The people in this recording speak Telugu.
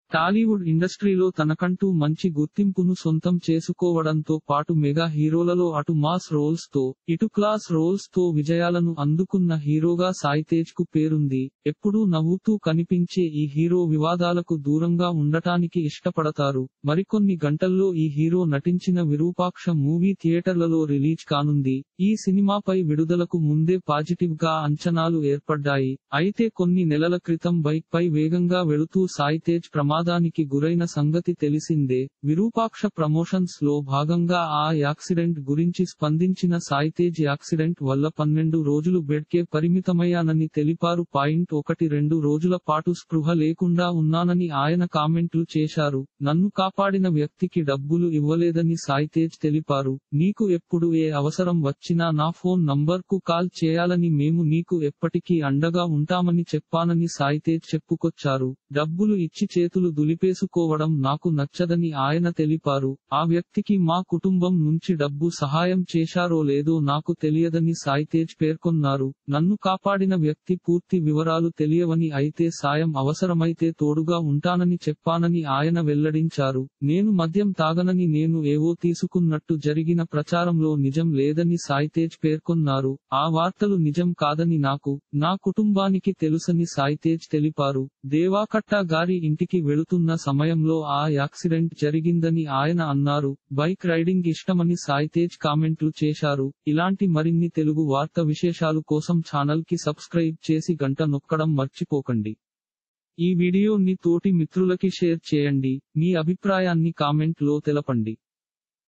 టాలీవుడ్ ఇండస్ట్రీలో తనకంటూ మంచి గుర్తింపును సొంతం చేసుకోవడంతో పాటు మెగా హీరోలలో అటు మాస్ రోల్స్ తో ఇటు క్లాస్ రోల్స్ తో విజయాలను అందుకున్న హీరోగా సాయితేజ్ కు పేరుంది ఎప్పుడూ నవ్వుతూ కనిపించే ఈ హీరో వివాదాలకు దూరంగా ఉండటానికి ఇష్టపడతారు మరికొన్ని గంటల్లో ఈ హీరో నటించిన విరూపాక్ష మూవీ థియేటర్లలో రిలీజ్ కానుంది ఈ సినిమాపై విడుదలకు ముందే పాజిటివ్ గా అంచనాలు ఏర్పడ్డాయి అయితే కొన్ని నెలల క్రితం బైక్ పై వేగంగా వెళుతూ సాయితేజ్ ప్రమాదానికి గురైన సంగతి తెలిసిందే విరూపాక్ష ప్రమోషన్స్ లో భాగంగా ఆ యాక్సిడెంట్ గురించి స్పందించిన సాయితేజ్ యాక్సిడెంట్ వల్ల పన్నెండు రోజులు బెడ్కే పరిమితమయ్యానని తెలిపారు పాయింట్ ఒకటి రెండు రోజుల పాటు స్పృహ లేకుండా ఉన్నానని ఆయన కామెంట్లు చేశారు నన్ను కాపాడిన వ్యక్తికి డబ్బులు ఇవ్వలేదని సాయితేజ్ తెలిపారు నీకు ఎప్పుడు ఏ అవసరం వచ్చినా నా ఫోన్ నంబర్ కు కాల్ చేయాలని మేము నీకు ఎప్పటికీ అండగా ఉంటామని చెప్పానని సాయితేజ్ చెప్పుకొచ్చారు డబ్బులు ఇచ్చి చేతులు దులిపేసుకోవడం నాకు నచ్చదని ఆయన తెలిపారు ఆ వ్యక్తికి మా కుటుంబం నుంచి డబ్బు సహాయం చేశారో లేదో నాకు తెలియదని సాయితేజ్ పేర్కొన్నారు నన్ను కాపాడిన వ్యక్తి పూర్తి వివరాలు తెలియవని అయితే సాయం అవసరమైతే తోడుగా ఉంటానని చెప్పానని ఆయన వెల్లడించారు నేను మద్యం తాగనని నేను ఏవో తీసుకున్నట్టు జరిగిన ప్రచారంలో నిజం లేదని సాయితేజ్ పేర్కొన్నారు ఆ వార్తలు నిజం కాదని నాకు నా కుటుంబానికి తెలుసని సాయితేజ్ తెలిపారు దేవాకట్ట గారి ఇంటికి వెళుతున్న సమయంలో ఆ యాక్సిడెంట్ జరిగిందని ఆయన అన్నారు బైక్ రైడింగ్ ఇష్టమని సాయితేజ్ కామెంట్లు చేశారు ఇలాంటి మరిన్ని తెలుగు వార్త విశేషాలు కోసం ఛానల్ కి సబ్స్క్రైబ్ చేసి గంట నొక్కడం మర్చిపోకండి ఈ వీడియోని తోటి మిత్రులకి షేర్ చేయండి మీ అభిప్రాయాన్ని కామెంట్ లో తెలపండి